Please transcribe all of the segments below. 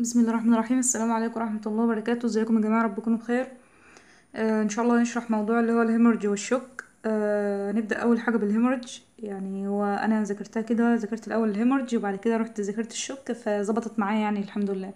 بسم الله الرحمن الرحيم السلام عليكم ورحمة الله وبركاته ازيكم يا جماعة رب تكونوا بخير آه ان شاء الله نشرح موضوع اللي هو الهيمورج والشوك آه نبدأ أول حاجة بالهيمورج يعني هو أنا ذاكرتها كده ذاكرت الأول الهيمورج وبعد كده رحت ذاكرت الشوك فظبطت معايا يعني الحمد لله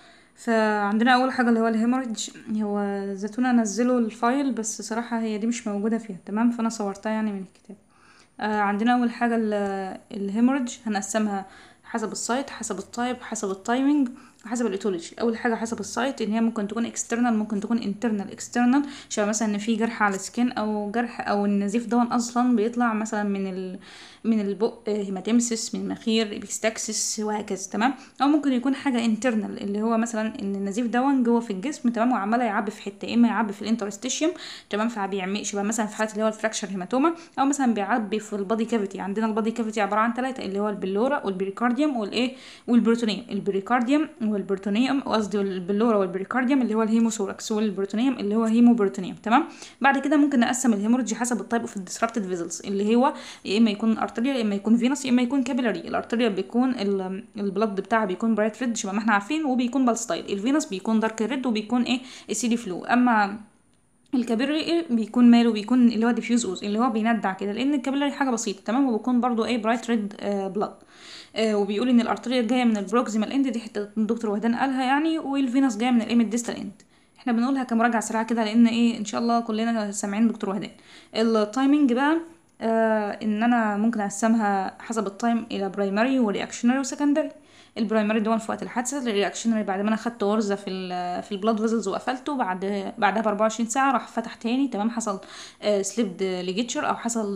فعندنا أول حاجة اللي هو الهيمورج هو زيتونة نزلوا الفايل بس صراحة هي دي مش موجودة فيها تمام فأنا صورتها يعني من الكتاب آه عندنا أول حاجة الهيمورج هنقسمها حسب السايت حسب التايب حسب التايمينج حسب الايتولوجي اول حاجه حسب السايت ان هي ممكن تكون اكسترنال ممكن تكون انترنال اكسترنال شبه مثلا ان في جرح على السكين او جرح او النزيف دون اصلا بيطلع مثلا من ال من البق هيماتيمسيس من المخير ابيستاكسس وهكذا تمام او ممكن يكون حاجه انترنال اللي هو مثلا ان النزيف دون جوه في الجسم تمام وعمال يعبي في حته اما يعبي في الانترستيشيوم تمام فبيعمل شبه مثلا في حاله اللي هو الفراكشر هيماتوما او مثلا بيعبي في البادي كافيتي عندنا البادي كافيتي عباره عن ثلاثه اللي هو البلورا والبريكارديوم والايه والبروتونيوم البريكارديوم والبروتونيوم قصدي البلورا والبريكارديوم اللي هو الهيموثوركس والبروتونيوم اللي هو هيموبروتونيوم تمام بعد كده ممكن نقسم الهيموريدج حسب التايب اوف الديسربتد فيزلز اللي هو يا اما يكون ارتريال يا اما يكون فينوس يا اما يكون كابيلاري الارتريال بيكون البلد بتاعها بيكون برايت ريد شبه ما احنا عارفين وبيكون بالستايل الفينوس بيكون دارك ريد وبيكون ايه اسيدي فلو اما الكابيلاري بيكون ماله بيكون اللي هو ديفيوز اوز اللي هو بيندع كده لان الكابيلاري حاجه بسيطه تمام وبيكون برضو ايه برايت ريد بلاد آه وبيقول ان الارتريا جايه من البروكسيمال اند دي حته الدكتور وهدان قالها يعني والفينوس جايه من الايه من الديستال اند احنا بنقولها كمراجعه سريعه كده لان ايه ان شاء الله كلنا سامعين دكتور وهدان التايمنج بقى آه ان انا ممكن اقسمها حسب التايم الى برايمري ورياكشنري وسكندري البرايمري دون في وقت الحادثه الرياكشنري بعد ما انا خدت غرزه في ال في البلاد فيزلز وقفلته بعد بعدها ب 24 ساعه راح فتح تاني تمام حصل آه سليبد ليجيتشر او حصل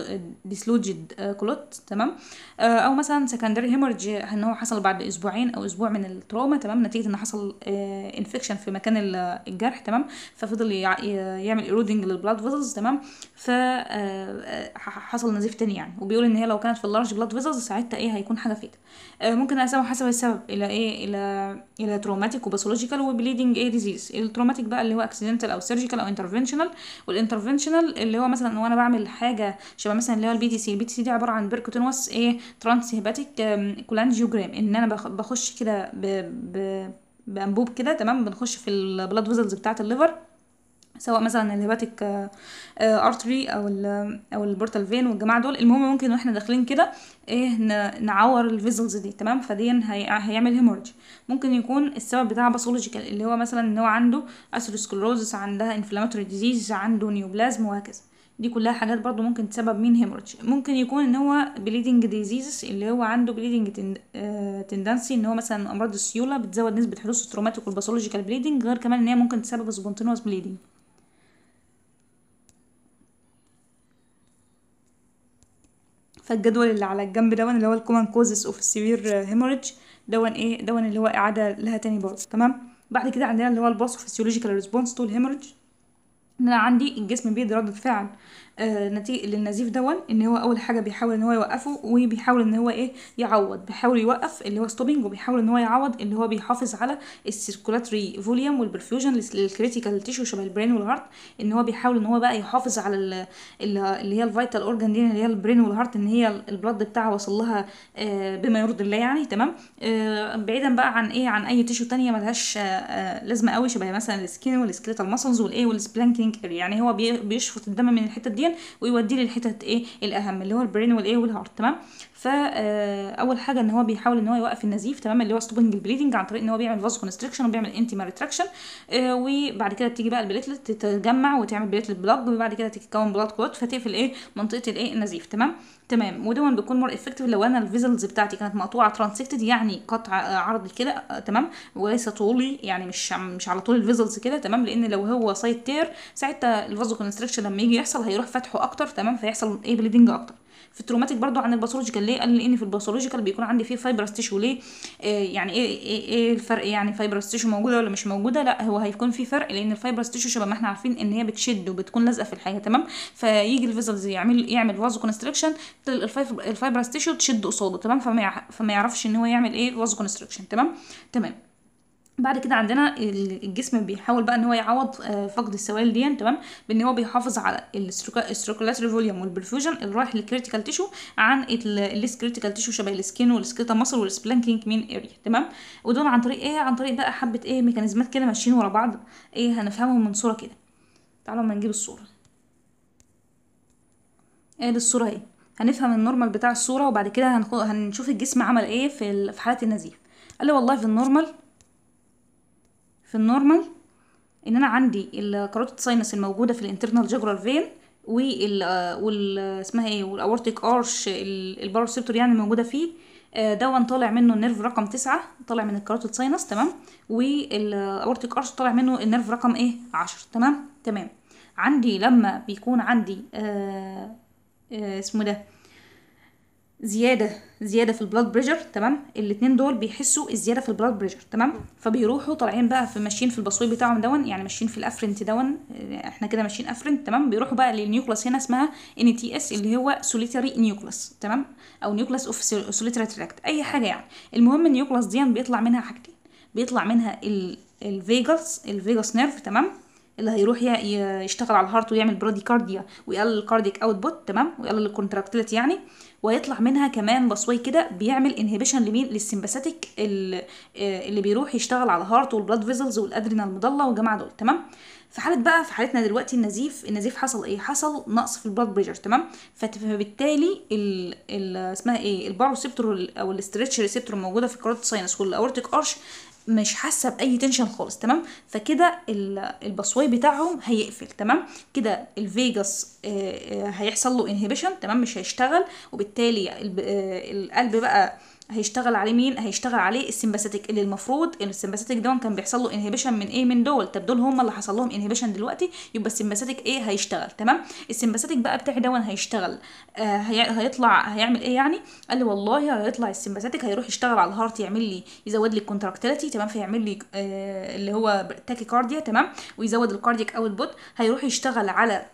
ديسلوجد كلوت تمام آه او مثلا سكندري هيمورج ان هو حصل بعد اسبوعين او اسبوع من التروما تمام نتيجه ان حصل آه انفكشن في مكان الجرح تمام ففضل يعمل ايرودنج للبلاد فيزلز تمام ف حصل نزيف تاني يعني وبيقول ان هي لو كانت في اللارج بلاد فيزلز ساعتها ايه هيكون حاجه فيتا ممكن اقسمها حسب السبب الى ايه الى الى تروماتيك وباثولوجيكال وبليدنج ايه ديزيز التروماتيك بقى اللي هو اكسيدنتال او سيرجيكال او انترفنشنال والانترفنشنال اللي هو مثلا وانا بعمل حاجه شبه مثلا اللي هو البي تي سي البي تي سي دي عباره عن بيركوتينوس ايه ترانس هيباتيك كولانجيوجرام ان انا بخش كده بانبوب كده تمام بنخش في البلاد فيزلز بتاعه الليفر سواء مثلا الهيباتيك ارتري او ال او البورتال فين والجماعه دول المهم ممكن واحنا داخلين كده ايه نعور الفيزلز دي تمام فدي هي هيعمل هيمورج ممكن يكون السبب بتاعها باثولوجيكال اللي هو مثلا ان هو عنده اثيروسكلروزس عندها انفلاماتوري ديزيز عنده نيوبلازم وهكذا دي كلها حاجات برضو ممكن تسبب مين هيمورج ممكن يكون ان هو بليدنج ديزيزز اللي هو عنده بليدنج تندنسي ان هو مثلا امراض السيوله بتزود نسبه حدوث التروماتيك والباثولوجيكال بليدنج غير كمان ان هي ممكن تسبب سبونتينوس بليدنج فالجدول اللي على الجنب دون اللي هو الكومن كوزز اوف سيفير هيموريدج دون ايه دون اللي هو اعاده لها تاني برضه تمام بعد كده عندنا اللي هو الباثو فيسيولوجيكال ريسبونس تو الهيموريدج ان انا عندي الجسم بيدي ردة فعل آه نتيجة للنزيف دون ان هو اول حاجة بيحاول ان هو يوقفه وبيحاول ان هو ايه يعوض بيحاول يوقف اللي هو ستوبنج وبيحاول ان هو يعوض اللي هو بيحافظ على السيركولاتري فوليوم والبرفيوجن للكريتيكال تيشو شبه البرين والهارت ان هو بيحاول ان هو بقى يحافظ على اللي هي الفيتال اورجان دي اللي هي البرين والهارت ان هي البلد بتاعها وصل لها آه بما يرضي الله يعني تمام آه بعيدا بقى عن ايه عن اي تيشو تانية ملهاش لازمة قوي شبه مثلا السكين والسكليتال ماسلز والايه والسبلانكينج يعني هو بيشفط الدم من الحتت دي ويوديه للحتت ايه الاهم اللي هو البرين والايه والهارت تمام فاول حاجه ان هو بيحاول ان هو يوقف النزيف تمام اللي هو ستوبنج البليدنج عن طريق ان هو بيعمل فازو كونستريكشن وبيعمل انتي ماريتراكشن آه وبعد كده بتيجي بقى البليتلت تتجمع وتعمل بليتلت بلوك وبعد كده تتكون بلاد كلوت فتقفل ايه منطقه الايه النزيف تمام تمام ودون بيكون مور افكتيف لو انا الفيزلز بتاعتي كانت مقطوعه ترانسكتد يعني قطع عرضي كده آه تمام وليس طولي يعني مش مش على طول الفيزلز كده تمام لان لو هو سايد تير ساعتها الفازو كونستريكشن لما يجي يحصل هيروح فتحه اكتر تمام فيحصل ايه بليدنج اكتر في التروماتيك برضو عن الباثولوجيكال ليه قال لان في الباثولوجيكال بيكون عندي فيه فايبرس تيشو ليه آه يعني ايه, ايه ايه الفرق يعني فايبرس تيشو موجوده ولا مش موجوده لا هو هيكون في فرق لان الفايبرس تيشو شبه ما احنا عارفين ان هي بتشد وبتكون لازقه في الحاجه تمام فيجي الفيزلز يعمل يعمل فازو كونستريكشن الفايبرس تيشو تشد قصاده تمام فما فما يعرفش ان هو يعمل ايه فازو كونستريكشن تمام تمام بعد كده عندنا ال- الجسم بيحاول بقى ان هو يعوض آه، فقد السوائل دي تمام بان هو بيحافظ على الستروكولاتري فوليوم والبرفيوجن اللي رايح للكريتيكال تيشو عن الليس كريتيكال تيشو شبه السكين والسكيتا ماسل والسبلانكينج مين اريا تمام ودول عن طريق ايه عن طريق بقى حبه ايه ميكانيزمات كده ماشيين ورا بعض ايه هنفهمهم من صوره كده تعالوا اما نجيب الصوره ايه دي الصوره اهي هنفهم النورمال بتاع الصوره وبعد كده هنخ... هنشوف الجسم عمل ايه في ال... في حاله النزيف قال لي والله في النورمال في النورمال ان انا عندي الكاروتيد ساينس الموجوده في الانترنال جاجرال فين وال وال اسمها ايه والاورتيك ارش الباروسيبتور يعني الموجوده فيه آه، دون طالع منه النيرف رقم تسعة طالع من الكاروتيد ساينس تمام والاورتيك ارش طالع منه النيرف رقم ايه عشر تمام تمام عندي لما بيكون عندي آه آه اسمه ده زياده زياده في البلاد بريشر تمام الاتنين دول بيحسوا الزياده في البلاد بريشر تمام فبيروحوا طالعين بقى في ماشيين في البصوي بتاعهم دون يعني ماشيين في الافرنت دون آه، احنا كده ماشيين افرنت تمام بيروحوا بقى للنيوكلاس هنا اسمها ان تي اس اللي هو سوليتاري نيوكلاس تمام او نيوكلاس اوف سوليتاري تراكت اي حاجه يعني المهم النيوكلاس دي بيطلع منها حاجتين بيطلع منها ال- الفيجاس الفيجاس نيرف تمام اللي هيروح ي- ي- يشتغل على الهارت ويعمل براديكارديا ويقلل الكارديك اوتبوت تمام ويقلل الكونتراكتيليتي يعني ويطلع منها كمان بصوي كده بيعمل انهبيشن لمين للسمباثيك ال- آه، اللي بيروح يشتغل على الهارت والبلاد فيزلز والادرينال مضله والجماعه دول تمام في حاله بقى في حالتنا دلوقتي النزيف النزيف حصل ايه حصل نقص في البلاد بريشر تمام فت- فبالتالي ال ال اسمها ايه الباروسيبتور او الاستريتش ريسبتور الموجوده في الكاروتيد ساينس والاورتيك ارش مش حاسه باي تنشن خالص تمام فكده ال- البصوي بتاعهم هيقفل تمام كده الفيجاس آه، آه، هيحصل له انهبيشن تمام مش هيشتغل وبالتالي الب- آه، القلب بقى هيشتغل عليه مين هيشتغل عليه السمباثيك اللي المفروض ان السمباثيك ده كان بيحصل له انهبيشن من ايه من دول طب دول هم اللي حصل لهم انهبيشن دلوقتي يبقى السمباثيك ايه هيشتغل تمام السمباثيك بقى بتاعي دون هيشتغل آه هي... هيطلع هيعمل ايه يعني قال لي والله هيطلع السمباثيك هيروح يشتغل على الهارت يعمل لي يزود لي الكونتراكتيليتي تمام فيعمل لي آه اللي هو تاكيكارديا تمام ويزود الكارديك اوتبوت هيروح يشتغل على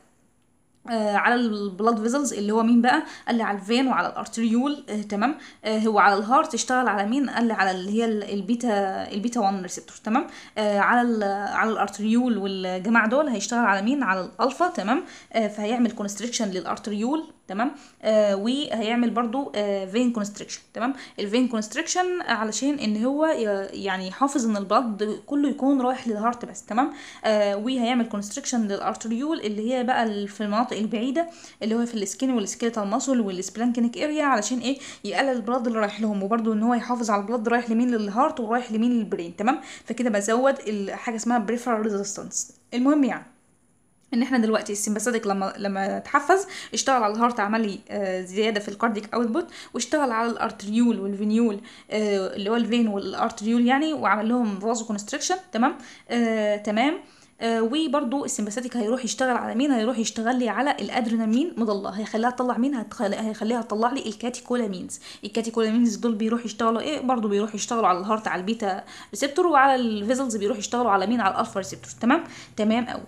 آه على البلاد فيزلز اللي هو مين بقى قال لي على الفين وعلى الارتريول آه تمام آه هو على الهارت اشتغل على مين قال لي على اللي هي ال- البيتا البيتا 1 ريسبتور تمام آه على ال على الارتريول والجماعه دول هيشتغل على مين على الالفا تمام آه فهيعمل كونستريكشن للارتريول تمام آه وهيعمل برضو آه فين كونستريكشن تمام الفين كونستريكشن علشان ان هو ي- يعني يحافظ ان البلد كله يكون رايح للهارت بس تمام آه وهيعمل كونستريكشن للارتريول اللي هي بقى ال- في المناطق البعيده اللي هو في السكين والسكيلتال ماسل والسبلانكينيك اريا علشان ايه يقلل البلد اللي رايح لهم وبرضو ان هو يحافظ على البلد رايح لمين للهارت ورايح لمين للبرين تمام فكده بزود ال- حاجه اسمها بريفرال ريزيستنس المهم يعني ان احنا دلوقتي السمباثيك لما لما اتحفز اشتغل على الهارت عمل لي آه، زياده في الكارديك اوتبوت واشتغل على الارتريول والفينيول آه، اللي هو الفين والارتريول يعني وعمل لهم فازو كونستريكشن تمام آه، تمام آه وبرضو السمباثيك هيروح يشتغل على مين هيروح يشتغل لي على الادرينالين مضله هيخليها تطلع مين هتخل... هيخليها تطلع لي الكاتيكولامينز الكاتيكولامينز دول بيروح يشتغلوا ايه برضو بيروح يشتغلوا على الهارت على البيتا ريسبتور وعلى الفيزلز بيروح يشتغلوا على مين على الالفا ريسبتور تمام تمام قوي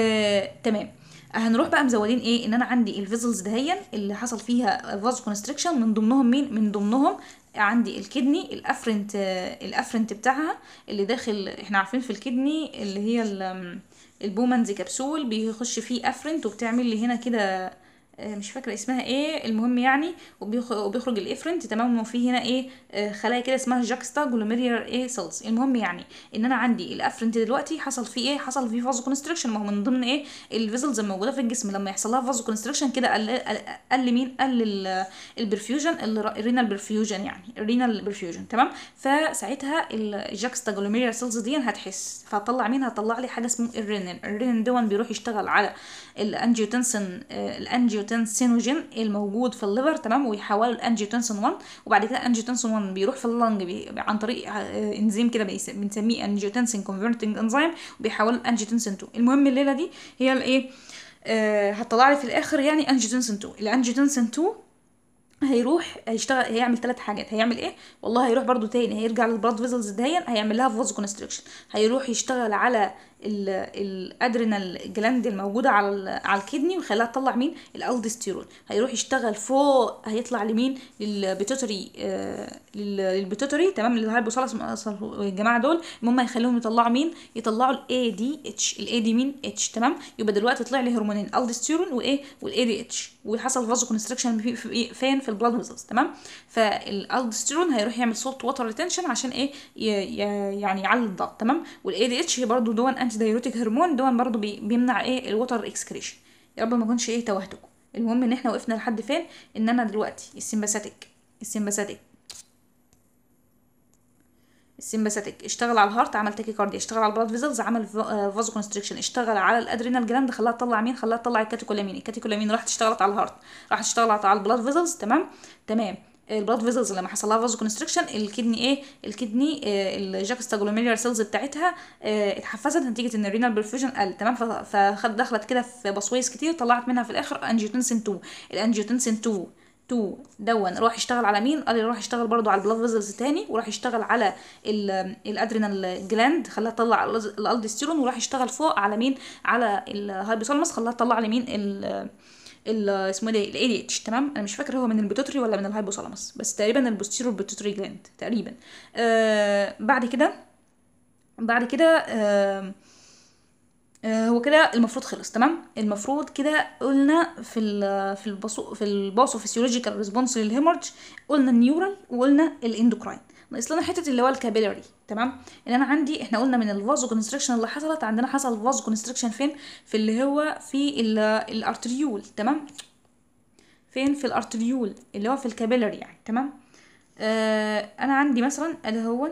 آه تمام هنروح بقى مزودين ايه ان انا عندي الفيزلز دهيا اللي حصل فيها فاز كونستريكشن من ضمنهم مين من ضمنهم عندي الكدني الافرنت آه، الافرنت بتاعها اللي داخل احنا عارفين في الكدني اللي هي ال- البومنز كبسول بيخش فيه افرنت وبتعمل لي هنا كده آه، مش فاكره اسمها ايه المهم يعني وبيخ- وبيخرج الافرنت تمام وفي هنا ايه آه، خلايا كده اسمها جاكستا جلوميرير ايه سيلز المهم يعني ان انا عندي الافرنت دلوقتي حصل فيه ايه حصل فيه فازو كونستريكشن ما هو من ضمن ايه الفيزلز الموجوده في الجسم لما يحصل لها فازو كونستريكشن كده قل قل- قل مين قل ال- البرفيوجن الرينال برفيوجن يعني الرينال برفيوجن تمام فساعتها الجاكستا جلوميرير سيلز دي هتحس فهتطلع مين هتطلع لي حاجه اسمه الرينين الرينين دون بيروح يشتغل على الانجيوتنسن الانجيوتنسينوجين الموجود في الليفر تمام ويحوله الانجيوتنسين 1 وبعد كده الانجيوتنسين 1 بيروح في اللنج بي عن طريق آه، انزيم كده بيس- بنسميه انجيوتنسين كونفرتنج انزيم وبيحوله الانجيوتنسين 2 المهم الليله دي هي الايه آه هتطلع لي في الاخر يعني انجيوتنسين 2 الانجيوتنسين 2 هيروح هيشتغل هيعمل ثلاث حاجات هيعمل ايه والله هيروح برضو تاني هيرجع للبلاد فيزلز دهيا هيعمل لها فوز كونستريكشن هيروح يشتغل على الادرينال جلاند الموجوده على ال- على الكدني ويخليها تطلع مين الالدستيرون هيروح يشتغل فوق هيطلع لمين للبيتوتري آه لل- للبيتوتري تمام للهايبوثالاموس الجماعه دول المهم هيخليهم يطلعوا مين يطلعوا الاي دي اتش الاي دي مين اتش تمام يبقى دلوقتي طلع لي هرمونين الالدستيرون وايه والاي دي اتش وحصل فازو كونستريكشن في في- فين في البلاد فيزلز تمام فالالدستيرون هيروح يعمل سولت ووتر ريتنشن عشان ايه ي- ي- يعني يعلي الضغط تمام والاي دي اتش برضه دون انتي دايوريتيك هرمون دون برضه بي- بيمنع ايه الوتر اكسكريشن يا رب ما اكونش ايه توهتكم المهم ان احنا وقفنا لحد فين ان انا دلوقتي السمباثيك السمباثيك السمباثيك اشتغل على الهارت عمل تاكيكارديا اشتغل على البلاد فيزلز عمل فازو كونستريكشن اشتغل على الادرينال جلاند خلاها تطلع مين خلاها تطلع الكاتيكولامين الكاتيكولامين راحت اشتغلت على الهارت راحت اشتغلت على البلاد فيزلز تمام تمام البلاد فيزلز لما حصل لها فازو كونستريكشن الكدني ايه الكدني آه الجاكستاجلوميريال سيلز بتاعتها آه اتحفزت نتيجه ان الرينال برفيوجن قل تمام ف- فخد دخلت كده في بصويس كتير طلعت منها في الاخر انجيوتنسين 2 الانجيوتنسين 2 2 دون راح يشتغل على مين قال لي راح يشتغل برضو على البلاد فيزلز تاني وراح يشتغل على ال- الادرينال جلاند خلاها تطلع ال- الالدستيرون وراح يشتغل فوق على مين على الهايبوثالاموس خلاها تطلع لمين ال ال اسمه ايه الاي دي اتش تمام انا مش فاكر هو من البيتوتري ولا من الهايبوثالاموس بس تقريبا البوستيرور بيتوتري جلاند تقريبا آه بعد كده بعد كده آه آه، هو كده المفروض خلص تمام المفروض كده قلنا في ال في الباصو في الباصو فيسيولوجيكال ريسبونس للهيمورج قلنا النيورال وقلنا الاندوكراين ناقص لنا حته اللي هو الكابيلاري تمام ان انا عندي احنا قلنا من الفازو كونستريكشن اللي حصلت عندنا حصل فازو كونستريكشن فين في اللي هو في ال- الارتريول تمام فين في الارتريول اللي هو في الكابيلاري يعني تمام آه انا عندي مثلا ادي هو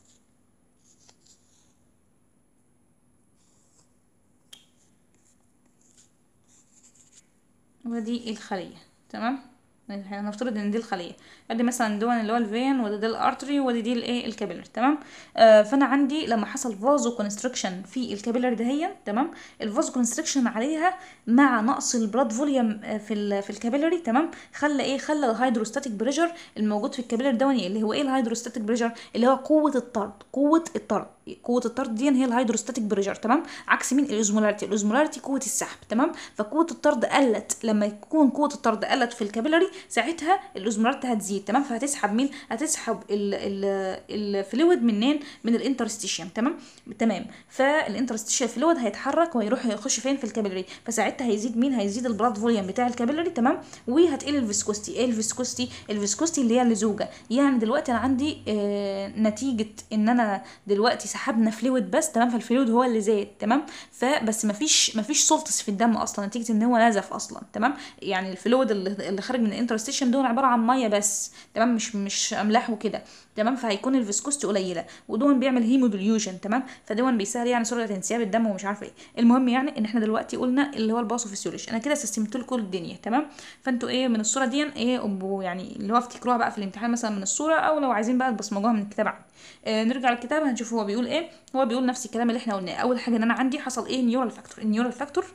ودي الخلية تمام هنفترض ان دي الخلية ادي مثلا دون اللي هو الفين وده ده الارتري ودي دي الايه الكابيلر تمام آه فانا عندي لما حصل فازو كونستريكشن في الكابيلر دهيا تمام الفازو كونستريكشن عليها مع نقص البلاد فوليوم آه، في ال في الكابيلري تمام خلى ايه خلى الهيدروستاتيك بريشر الموجود في الكابيلر دوني اللي هو ايه الهيدروستاتيك بريشر اللي هو قوة الطرد قوة الطرد قوة الطرد دي هي الهيدروستاتيك بريشر تمام عكس مين الاوزمولاريتي الاوزمولاريتي قوة السحب تمام فقوة الطرد قلت لما يكون قوة الطرد قلت في الكابيلاري ساعتها الاوزمولاريتي هتزيد تمام فهتسحب مين هتسحب ال ال الفلويد منين من الانترستيشيوم تمام تمام فالانترستيشيال فلويد هيتحرك وهيروح يخش فين في الكابيلاري فساعتها هيزيد مين هيزيد البلاد فوليوم بتاع الكابيلاري تمام وهتقل الفيسكوستي ايه الفيسكوستي الفيسكوستي اللي هي اللزوجه يعني دلوقتي انا عندي آه نتيجه ان انا دلوقتي سحبنا فلويد بس تمام فالفلويد هو اللي زاد تمام فبس مفيش مفيش سولتس في الدم اصلا نتيجه ان هو نزف اصلا تمام يعني الفلويد اللي, اللي خارج من الانترستيشن دول عباره عن ميه بس تمام مش مش املاح وكده تمام فهيكون الفيسكوستي قليله ودون بيعمل هيموديليوجن تمام فدون بيسهل يعني سرعه انسياب الدم ومش عارفه ايه المهم يعني ان احنا دلوقتي قلنا اللي هو الباثوفيسيولوجي انا كده سستمت لكم الدنيا تمام فانتوا ايه من الصوره دي ايه ابقوا يعني اللي هو افتكروها بقى في الامتحان مثلا من الصوره او لو عايزين بقى تبصمجوها من الكتاب عادي آه نرجع للكتاب هنشوف هو بيقول ايه هو بيقول نفس الكلام اللي احنا قلناه اول حاجه ان انا عندي حصل ايه نيورال فاكتور النيورال فاكتور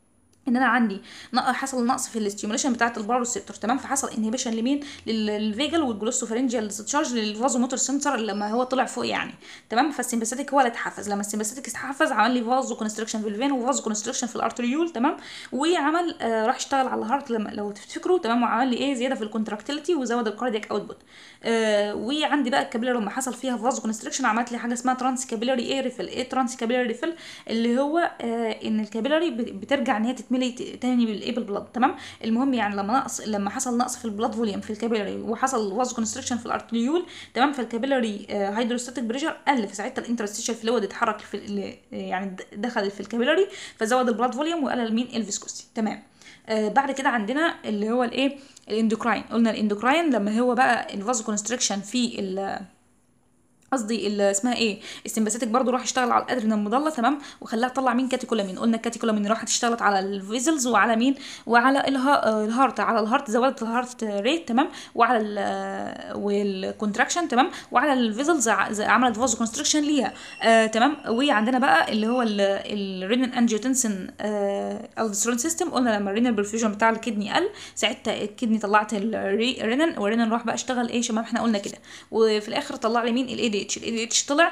ان انا عندي نق- حصل نقص في الاستيموليشن بتاعه الباروسيبتور تمام فحصل انهبيشن لمين لل- للفيجل والجلوسوفرنجيال تشارج للفازو موتور سنسر لما هو طلع فوق يعني تمام فالسمباثيك هو اللي اتحفز لما السمباثيك اتحفز عمل لي فازو كونستريكشن في الفين وفازو كونستريكشن في الارتريول تمام وعمل آه راح اشتغل على الهارت لما لو تفتكروا تمام وعمل لي ايه زياده في الكونتراكتيليتي وزود الكاردياك اوتبوت آه وعندي بقى الكابيلاري لما حصل فيها فازو كونستريكشن عملت لي حاجه اسمها ترانس كابيلاري ايه ريفل ايه ترانس كابيلاري ريفل اللي هو آه ان الكابيلاري بت- بترجع ان هي تتملي ت- تاني بالايه بالبلد تمام المهم يعني لما نقص لما حصل نقص في البلاد فوليوم في الكابيلاري وحصل فازو كونستريكشن في الارتريول تمام فالكابيلاري آه هيدروستاتيك بريشر قل فساعتها الانترستيشال فلويد اتحرك في ال- يعني د- دخل في الكابيلاري فزود البلاد فوليوم وقلل مين الفيسكوستي تمام آه بعد كده عندنا اللي هو الايه الاندوكراين قلنا الاندوكراين لما هو بقى الفازو كونستريكشن في ال قصدي ال- اسمها ايه السمباثيك برضو راح يشتغل على الادرينال المضله تمام وخلاها تطلع مين كاتيكولامين قلنا الكاتيكولامين راحت اشتغلت على الفيزلز وعلى مين وعلى الها- آه، الهارت على الهارت زودت الهارت ريت تمام وعلى ال والكونتراكشن تمام وعلى الفيزلز عملت فازو كونستريكشن ليها آه تمام وعندنا بقى اللي هو الرينال انجيوتنسن آه الدسترون سيستم قلنا لما الرينال برفيوجن بتاع الكدني قل ساعتها الكدني طلعت الرينال والرينال راح بقى اشتغل ايه شباب ما احنا قلنا كده وفي الاخر طلع لي مين الاي دي اتش الاي دي اتش طلع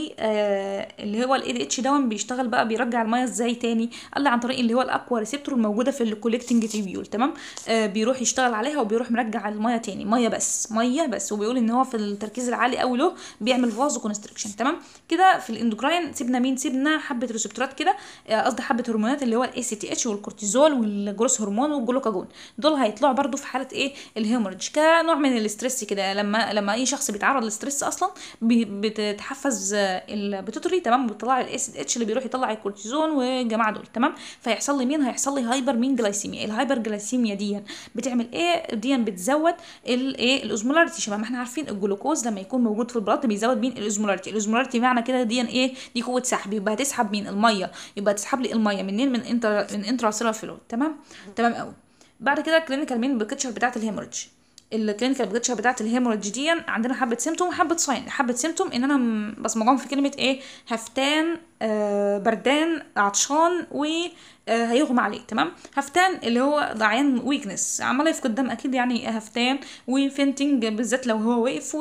واللي هو الاي دي اتش دون بيشتغل بقى بيرجع الميه ازاي تاني قال لي عن طريق اللي هو الاكوا ريسبتور الموجوده في الكوليكتنج تيبيول تمام آه بيروح يشتغل عليها وبيروح مرجع الميه تاني ميه بس ميه بس وبيقول ان هو في التركيز العالي قوي له بيعمل فازو كونستريكشن تمام كده في الاندوكراين سيبنا مين سيبنا حبه ريسبتورات كده آه، قصدي حبه هرمونات اللي هو الاي سي تي اتش والكورتيزول والجروس هرمون والجلوكاجون دول هيطلعوا برضو في حاله ايه الهيموريدج كنوع من الاسترس كده لما لما اي شخص بيتعرض للستريس اصلا بي- بتتحفز آه، البيتوتري تمام بتطلع الاي سي اتش اللي بيروح يطلع الكورتيزون والجماعه دول تمام فيحصل لي مين هيحصل لي هايبر مين جلايسيميا الهايبر جلايسيميا دي بتعمل ايه دي بتزود الايه الاوزمولاريتي شبه ما احنا عارفين الجلوكوز لما يكون موجود في البلد بيزود مين الاوزمولاريتي الاوزمولاريتي معنى كده دي ايه دي قوه سحب يبقى هتسحب مين الميه يبقى تسحب لي الميه منين من انتر من انترا سيلر فلويد تمام تمام قوي بعد كده الكلينيكال مين بيكتشر بتاعه الهيموريدج الكلينيكال بيكتشر بتاعه الهيموريدج دي عندنا حبه سيمتوم وحبه ساين حبه سيمتوم ان انا م- بصمجهم في كلمه ايه هفتان آه بردان عطشان و آه هيغمى عليه تمام هفتان اللي هو ضعيان ويكنس عمال يفقد دم اكيد يعني هفتان وفينتنج بالذات لو هو واقف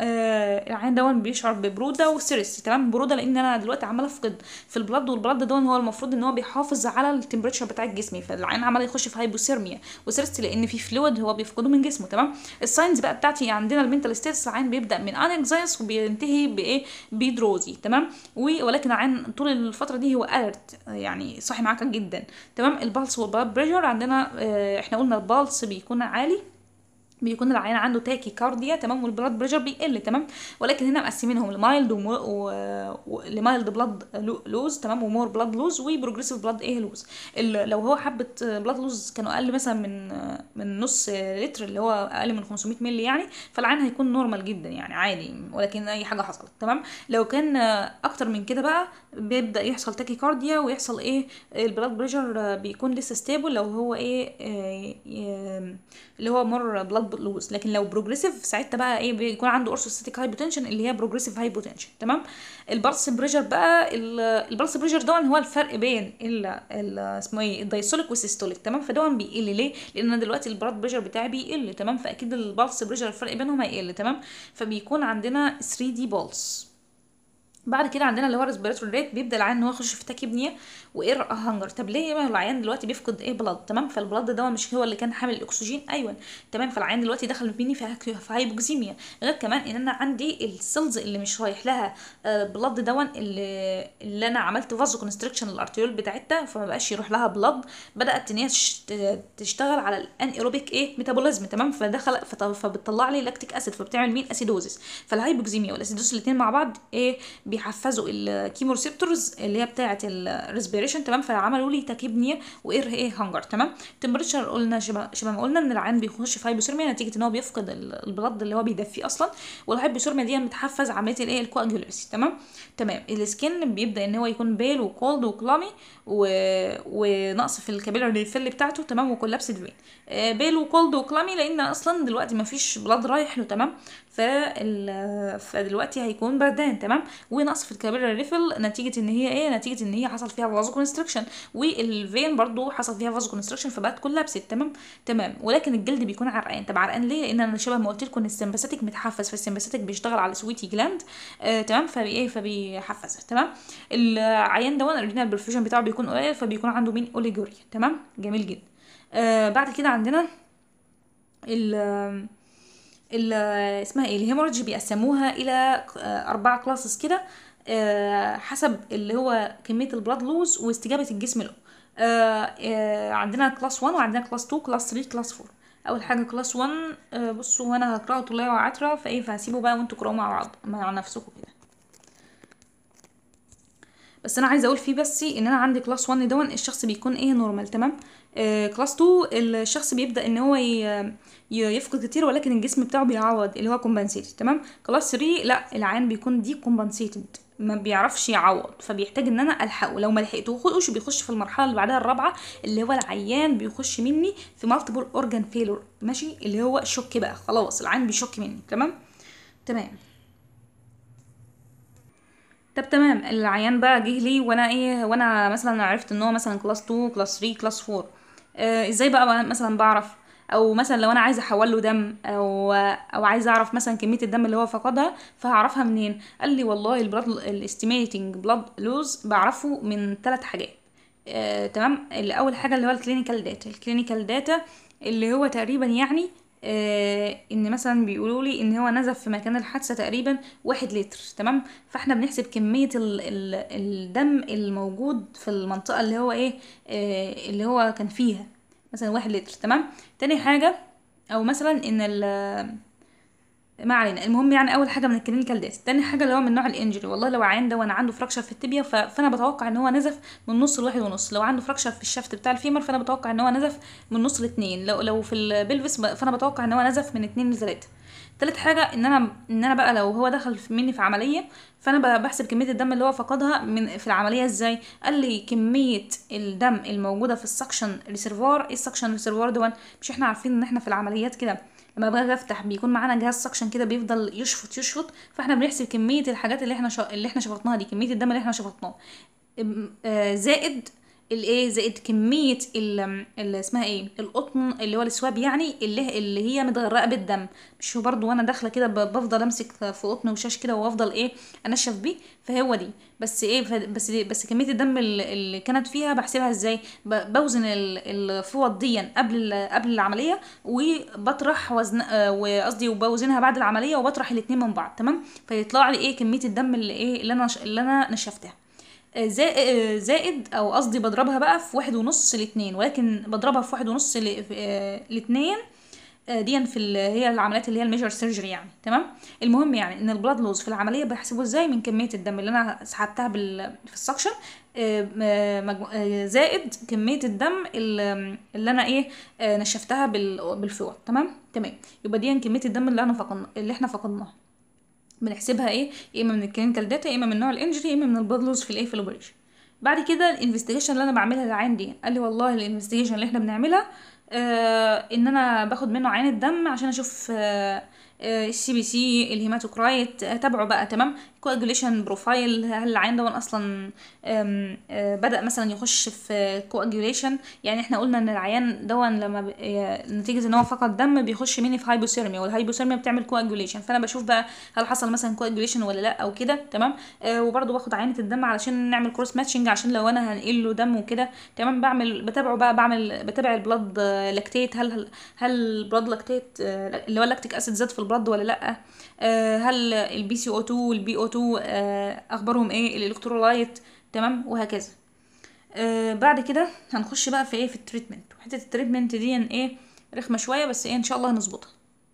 والعين دون بيشعر ببروده وستريس تمام بروده لان انا دلوقتي عمال افقد في البلد والبلد دون هو المفروض ان هو بيحافظ على التمبريتشر بتاع الجسم فالعين عمال يخش في هايبوثيرميا وستريس لان في فلويد هو بيفقده من جسمه تمام الساينز بقى بتاعتي عندنا المنتال ستيتس العين بيبدا من انكزايس وبينتهي بايه بدروزي تمام و- ولكن العين طول الفتره دي هو الرت يعني صاحي معاك جدا تمام البلس والبلاد بريشر عندنا آه، احنا قلنا البلس بيكون عالي بيكون العيان عنده تاكي كارديا تمام والبلاد بريشر بيقل تمام ولكن هنا مقسمينهم لمايلد ومو... و... و... لمايلد بلاد لوز تمام ومور بلاد لوز وبروجريسيف بلاد ايه لوز ال... لو هو حبه بلاد لوز كانوا اقل مثلا من من نص لتر اللي هو اقل من 500 مللي يعني فالعين هيكون نورمال جدا يعني عادي ولكن اي حاجه حصلت تمام لو كان اكتر من كده بقى بيبدا يحصل تاكي كارديا ويحصل ايه البلاد بريشر بيكون لسه ستيبل لو هو ايه آه، آه، اللي هو مر بلاد لوز لكن لو بروجريسيف ساعتها بقى ايه بيكون عنده اورثوستاتيك هايبوتنشن اللي هي بروجريسيف هايبوتنشن تمام البلس بريشر بقى ال- البلس بريشر ده هو الفرق بين ال ال- اسمه ايه الدايستوليك والسيستوليك تمام فده بيقل ليه لان انا دلوقتي البلاد بريشر بتاعي بيقل تمام فاكيد البلس بريشر الفرق بينهم هيقل تمام فبيكون عندنا 3 دي بلس بعد كده عندنا اللي هو ريسبيراتوري ريت بيبدا العيان ان هو يخش في تاكيبنيا واير هانجر طب ليه ما هو العيان دلوقتي بيفقد ايه بلاد تمام فالبلاد ده مش هو اللي كان حامل الاكسجين ايوه تمام فالعيان دلوقتي دخل مني في هاك- في هايبوكسيميا غير كمان ان انا عندي السيلز اللي مش رايح لها بلاد دون اللي, اللي انا عملت فازو كونستريكشن الارتيول بتاعتها فما بقاش يروح لها بلاد بدات ان هي تش- تشتغل على الانيروبيك ايه ميتابوليزم تمام فدخل فط- فبتطلع لي لاكتيك اسيد فبتعمل مين اسيدوزيس فالهايبوكسيميا والاسيدوزيس الاثنين مع بعض ايه بيحفزوا الكيمو ريسبتورز اللي هي بتاعه الريسبيريشن تمام فعملوا لي تاكيبنيا واير ايه هانجر تمام تمبريتشر قلنا شبه شبه ما قلنا ان العين بيخش في هايبوثيرميا نتيجه ان هو بيفقد ال- البلد اللي هو بيدفيه اصلا والهايبوثيرميا دي بتحفز عمليه الايه الكواجوليسي تمام تمام السكين بيبدا ان هو يكون بيل وكولد وكلامي و... ونقص في الكابيلاري ريفيل بتاعته تمام وكولابس الفين آه، بيل وكولد وكلامي لان اصلا دلوقتي ما فيش بلاد رايح له تمام فال... فدلوقتي هيكون بردان تمام ونقص في الكابيلاري ريفيل نتيجه ان هي ايه نتيجه ان هي حصل فيها فازو كونستريكشن والفين برضو حصل فيها فازو كونستريكشن فبقت كولابست تمام تمام ولكن الجلد بيكون عرقان طب عرقان ليه لان انا شبه ما قلت لكم ان السمباثيك متحفز فالسمباثيك بيشتغل على سويتي جلاند آه تمام فبي ايه فبيحفزها تمام العيان ده الرينال برفيوجن بتاعه بيكون قليل فبيكون عنده مين اوليجوريا تمام جميل جدا آه بعد كده عندنا ال ال اسمها ايه الهيموريدج بيقسموها الى آه، اربع كلاسز كده آه، حسب اللي هو كميه البلاد لوز واستجابه الجسم له آه، آه، عندنا كلاس 1 وعندنا كلاس 2 كلاس 3 كلاس 4 اول حاجه كلاس 1 آه، بصوا وانا هقراه طلية وعترة فايه فهسيبه بقى وانتوا قراوا مع بعض مع نفسكم كده بس انا عايزه اقول فيه بس ان انا عندي كلاس 1 دون الشخص بيكون ايه نورمال تمام آه كلاس 2 الشخص بيبدا ان هو ي- ي- يفقد كتير ولكن الجسم بتاعه بيعوض اللي هو كومبنسيتد تمام كلاس 3 لا العيان بيكون دي كومبنسيتد ما بيعرفش يعوض فبيحتاج ان انا الحقه لو ما لحقتهوش بيخش في المرحله اللي بعدها الرابعه اللي هو العيان بيخش مني في مالتيبل اورجان فيلور ماشي اللي هو شك بقى خلاص العيان بيشك مني تمام تمام طب تمام العيان بقى جه لي وانا ايه وانا مثلا عرفت ان هو مثلا كلاس 2 كلاس 3 كلاس 4 آه ازاي بقى مثلا بعرف او مثلا لو انا عايزه احول له دم او او عايزه اعرف مثلا كميه الدم اللي هو فقدها فهعرفها منين قال لي والله البلاد الاستيميتنج بلاد لوز بعرفه من ثلاث حاجات آه، تمام اللي اول حاجه اللي هو الكلينيكال داتا الكلينيكال داتا اللي هو تقريبا يعني آه ان مثلا بيقولوا لي ان هو نزف في مكان الحادثه تقريبا واحد لتر تمام فاحنا بنحسب كميه ال ال الدم الموجود في المنطقه اللي هو ايه آه اللي هو كان فيها مثلا واحد لتر تمام تاني حاجه او مثلا ان ال ما علينا المهم يعني اول حاجه من الكلينيكال داتا تاني حاجه اللي هو من نوع الانجري والله لو عيان ده وانا عنده فراكشر في التibia ف... فانا بتوقع ان هو نزف من نص لواحد ونص لو عنده فراكشر في الشفت بتاع الفيمر فانا بتوقع ان هو نزف من نص لاتنين لو لو في البلفس ب... فانا بتوقع ان هو نزف من اتنين لتلاته تالت حاجة ان انا ان انا بقى لو هو دخل في- مني في عملية فانا ب- بحسب كمية الدم اللي هو فقدها من في العملية ازاي قال لي كمية الدم الموجودة في السكشن ريسيرفوار ايه السكشن ريسيرفوار ده مش احنا عارفين ان احنا في العمليات كده لما باجي افتح بيكون معانا جهاز سكشن كده بيفضل يشفط يشفط فاحنا بنحسب كميه الحاجات اللي احنا شا... اللي احنا شفطناها دي كميه الدم اللي احنا شفطناه ام- آه، زائد الايه زائد كميه ال- اللي اسمها ايه القطن اللي هو السواب يعني اللي اللي هي متغرقه بالدم مش هو برضو وانا داخله كده ب- بفضل امسك في قطن وشاش كده وافضل ايه انشف بيه فهو دي بس ايه ف- بس بس كميه الدم اللي اللي كانت فيها بحسبها ازاي ب- بوزن ال- الفوط دي قبل ال- قبل العمليه وبطرح وزن آه، وقصدي وبوزنها بعد العمليه وبطرح الاتنين من بعض تمام فيطلع لي ايه كميه الدم اللي ايه اللي انا اللي انا نشفتها آه، زائد آه، زائد او قصدي بضربها بقى في واحد ونص لاتنين ولكن بضربها في واحد ونص ل- آه، لاتنين آه، دي في ال- هي العمليات اللي هي الميجر سيرجري يعني تمام المهم يعني ان البلاد لوز في العمليه بحسبه ازاي من كميه الدم اللي انا سحبتها بال في السكشن آه، م- مجمو- آه، زائد كميه الدم اللي اللي انا ايه آه، نشفتها بال- بالفوط تمام تمام يبقى دي كميه الدم اللي انا فقدنا اللي احنا فقدناها بنحسبها ايه يا اما من الكلينيكال داتا يا اما من نوع الانجري يا اما من البلاد لوز في الايه في الاوبريشن بعد كده الانفستيجيشن اللي انا بعملها للعين دي قال لي والله الانفستيجيشن اللي احنا بنعملها آه ان انا باخد منه عين الدم عشان اشوف آه السي بي سي الهيماتوكرايت اتابعه بقى تمام كواجوليشن بروفايل هل العين ده اصلا آم، آه، بدا مثلا يخش في كواجوليشن يعني احنا قلنا ان العيان دون لما ب- آه، نتيجه ان هو فقد دم بيخش مني في هايبوثيرميا والهايبوثيرميا بتعمل كواجوليشن فانا بشوف بقى هل حصل مثلا كواجوليشن ولا لا او كده تمام آه وبرده باخد عينه الدم علشان نعمل كروس ماتشنج عشان لو انا هنقل له دم وكده تمام بعمل بتابعه بقى بعمل بتابع البلاد لاكتيت هل هل هل البلاد لاكتيت آه، اللي هو اللاكتيك اسيد زاد في البلاد ولا لا آه، هل البي سي او 2 والبي او 2 آه، اخبارهم ايه الالكترولايت تمام وهكذا آه بعد كده هنخش بقى في ايه في التريتمنت وحته التريتمنت دي ايه رخمه شويه بس ايه ان شاء الله هنظبطها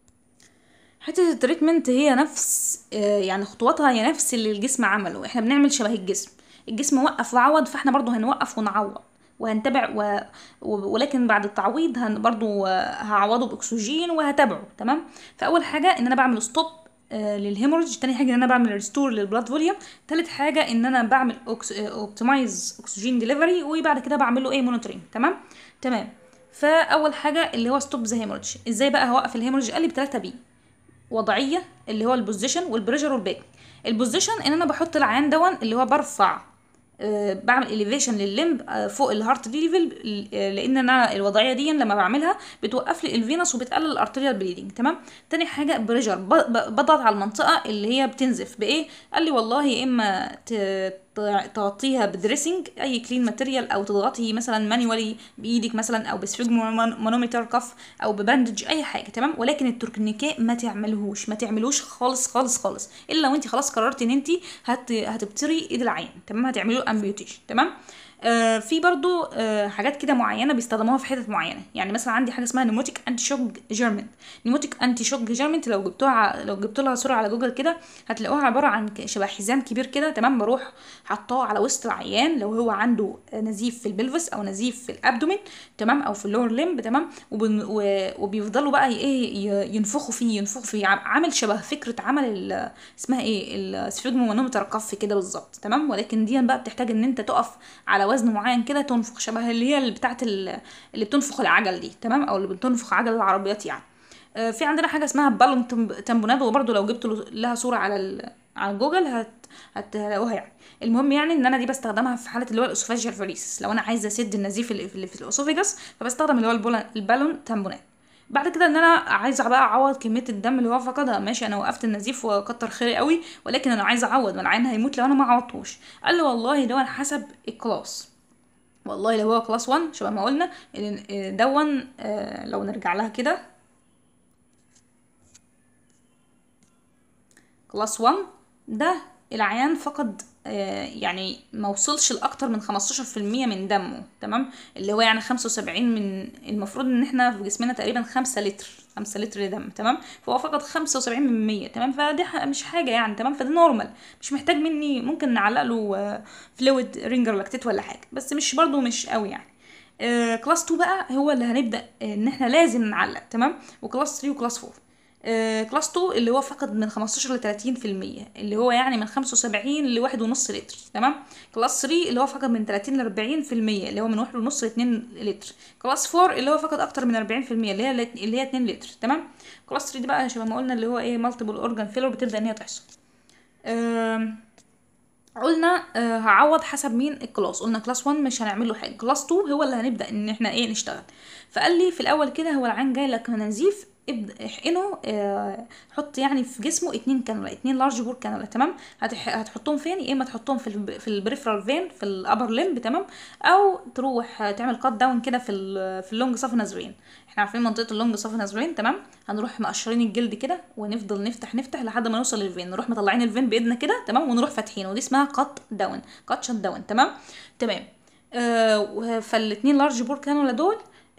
حته التريتمنت هي نفس آه، يعني خطواتها هي نفس اللي الجسم عمله احنا بنعمل شبه الجسم الجسم وقف وعوض فاحنا برضو هنوقف ونعوض وهنتابع و... و... ولكن بعد التعويض هن برضو آه، هعوضه باكسجين وهتابعه تمام فاول حاجه ان انا بعمل ستوب للهيموريج تاني حاجه ان انا بعمل ريستور للبلاد فوليوم تالت حاجه ان انا بعمل اوبتمايز اكسجين ديليفري وبعد كده بعمل له ايه مونيتورنج تمام تمام فاول حاجه اللي هو ستوب ذا هيموريج ازاي بقى هوقف الهيموريج قال لي بثلاثه بي وضعيه اللي هو البوزيشن والبريشر والباك البوزيشن ان انا بحط العيان دون اللي هو برفع آه، بعمل اليفيشن لللمب آه، فوق الهارت ليفل لان انا الوضعيه دي لما بعملها بتوقف لي الفينس وبتقلل الارتريال بليدنج تمام تاني حاجه بريشر ب- ب- بضغط على المنطقه اللي هي بتنزف بايه قال لي والله يا اما ت- ت- تغطيها بدريسنج اي كلين ماتيريال او تضغطي مثلا مانيوالي بايدك مثلا او بسفيجمانومتر كف او بباندج اي حاجه تمام ولكن التورنيكيه ما تعملهوش ما تعملوش خالص خالص خالص الا لو انت خلاص قررتي ان انت هت هتبتري ايد العين تمام هتعملي له امبيوتيشن تمام آه في برضو آه حاجات كده معينه بيستخدموها في حتت معينه يعني مثلا عندي حاجه اسمها نيموتيك انتي شوك جيرمنت نيموتيك انتي شوك جيرمنت لو جبتوها ع- لو جبت لها صوره على جوجل كده هتلاقوها عباره عن ك- شبه حزام كبير كده تمام بروح حطاه على وسط العيان لو هو عنده نزيف في البلفس او نزيف في الابدومين تمام او في اللور ليمب تمام وبن- و- وبيفضلوا بقى ايه ي- ينفخوا فيه ينفخوا فيه عم- عامل شبه فكره عمل ال- اسمها ايه السفيجمومانومتر كف كده بالظبط تمام ولكن دي بقى بتحتاج ان انت تقف على وزن معين كده تنفخ شبه اللي هي اللي بتاعت ال- اللي بتنفخ العجل دي تمام او اللي بتنفخ عجل العربيات يعني آه، في عندنا حاجه اسمها بالون تمب- تامبونات وبرده لو جبت له- لها صوره على ال... على جوجل هت... هتلاقوها يعني المهم يعني ان انا دي بستخدمها في حاله اللي هو الاسوفاجيال فاليسيس لو انا عايزه اسد النزيف اللي اللي في الاسوفيجاس فبستخدم اللي هو البولن... البالون تامبونات بعد كده ان انا عايزه بقى اعوض كميه الدم اللي هو فقدها ماشي انا وقفت النزيف وكتر خيري قوي ولكن انا عايزه اعوض ما العين هيموت لو انا ما عوضتوش قال لي والله ده حسب الكلاس والله لو هو كلاس 1 شبه ما قلنا ال- دون آه، لو نرجع لها كده كلاس 1 ده العيان فقد آه، يعني ما وصلش لاكتر من 15% من دمه تمام اللي هو يعني 75 من المفروض ان احنا في جسمنا تقريبا 5 لتر 5 لتر دم تمام فهو فقد 75 من 100 تمام فدي ح- مش حاجه يعني تمام فده نورمال مش محتاج مني ممكن نعلق له فلويد رينجر لاكتيت ولا حاجه بس مش برضو مش قوي يعني آه، كلاس 2 بقى هو اللي هنبدا آه، ان احنا لازم نعلق تمام وكلاس 3 وكلاس 4 آه، كلاس 2 اللي هو فقد من 15 ل 30% اللي هو يعني من 75 ل 1.5 لتر تمام كلاس 3 اللي هو فقد من 30 ل 40% اللي هو من 1.5 ل 2 لتر كلاس 4 اللي هو فقد اكتر من 40% اللي هي اللي هي 2 لتر تمام كلاس 3 دي بقى شبه ما قلنا اللي هو ايه مالتيبل اورجان فيلر بتبدا ان هي تحصل آم، قلنا آه هعوض حسب مين الكلاس قلنا كلاس 1 مش هنعمل له حاجه كلاس 2 هو اللي هنبدا ان احنا ايه نشتغل فقال لي في الاول كده هو العين جاي لك نزيف ابدا احقنه آه حط يعني في جسمه اتنين كانولا اتنين لارج بور كانولا تمام هتح... هتحطهم فين يا اما تحطهم في الب... في البريفرال فين في الابر لمب تمام او تروح تعمل كات داون كده في ال... في اللونج سافنس فين احنا عارفين منطقه اللونج سافنس فين تمام هنروح مقشرين الجلد كده ونفضل نفتح نفتح لحد ما نوصل للفين نروح مطلعين الفين بايدنا كده تمام ونروح فاتحينه ودي اسمها كات داون كات شات داون تمام تمام آه فالاتنين لارج بور كانولا دول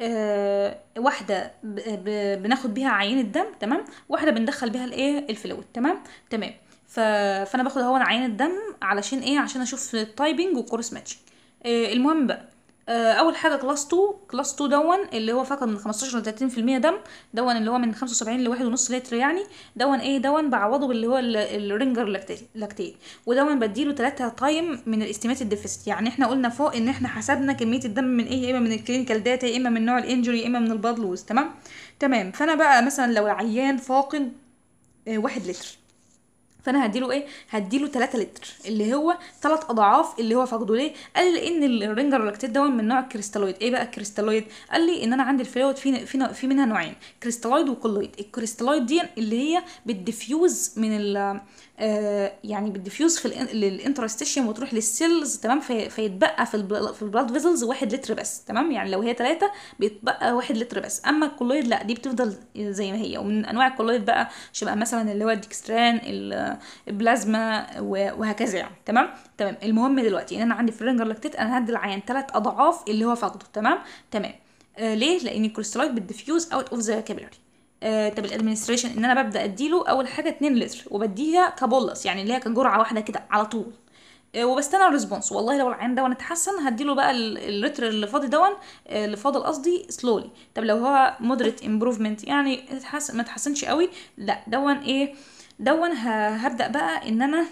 آه واحده ب... ب... بناخد بيها عينه دم تمام واحده بندخل بيها الايه الفلويد تمام تمام ف... فانا باخد اهو عينه دم علشان ايه عشان اشوف التايبنج والكورس ماتشنج آه المهم بقى آه، اول حاجه كلاس 2 كلاس 2 دون اللي هو فقط من 15 ل 30% دم دون اللي هو من 75 ل 1.5 لتر يعني دون ايه دون بعوضه باللي هو ال- الرينجر لاكتيت لاكتيت ودون بديله 3 تايم من الاستيميتد ديفيسيت يعني احنا قلنا فوق ان احنا حسبنا كميه الدم من ايه يا اما من الكلينيكال داتا يا اما من نوع الانجري يا اما من الباد لوز تمام تمام فانا بقى مثلا لو العيان فاقد آه، واحد لتر فانا هديله ايه هديله 3 لتر اللي هو ثلاث اضعاف اللي هو فاقده ليه قال لي ان الرينجر لاكتيت ده من نوع الكريستالويد ايه بقى الكريستالويد قال لي ان انا عندي الفلويد في في في منها نوعين كريستالويد وكولويد الكريستالويد دي اللي هي بتديفيوز من ال آه يعني بتديفيوز في الان- الانترستيشيوم وتروح للسيلز تمام في فيتبقى في البل- في البلاد فيزلز واحد لتر بس تمام يعني لو هي ثلاثة بيتبقى واحد لتر بس اما الكولويد لا دي بتفضل زي ما هي ومن انواع الكولويد بقى شبه مثلا اللي هو الديكستران ال- البلازما و- وهكذا يعني تمام تمام المهم دلوقتي ان انا عندي في الرينجر لاكتيت انا هدي العيان ثلاث اضعاف اللي هو فاقده تمام تمام آه ليه لان الكريستالويد بتديفيوز اوت اوف ذا كابيلاري آه طب الادمنستريشن ان انا ببدا اديله اول حاجه 2 لتر وبديها كبولس يعني اللي هي كجرعه واحده كده على طول آه، وبستنى الريسبونس والله لو العيان دون اتحسن هديله بقى ال- اللتر اللي فاضي دون آه، اللي فاضل قصدي سلولي طب لو هو مودريت امبروفمنت يعني اتحسن ما اتحسنش قوي لا دون ايه دون ه- هبدا بقى ان انا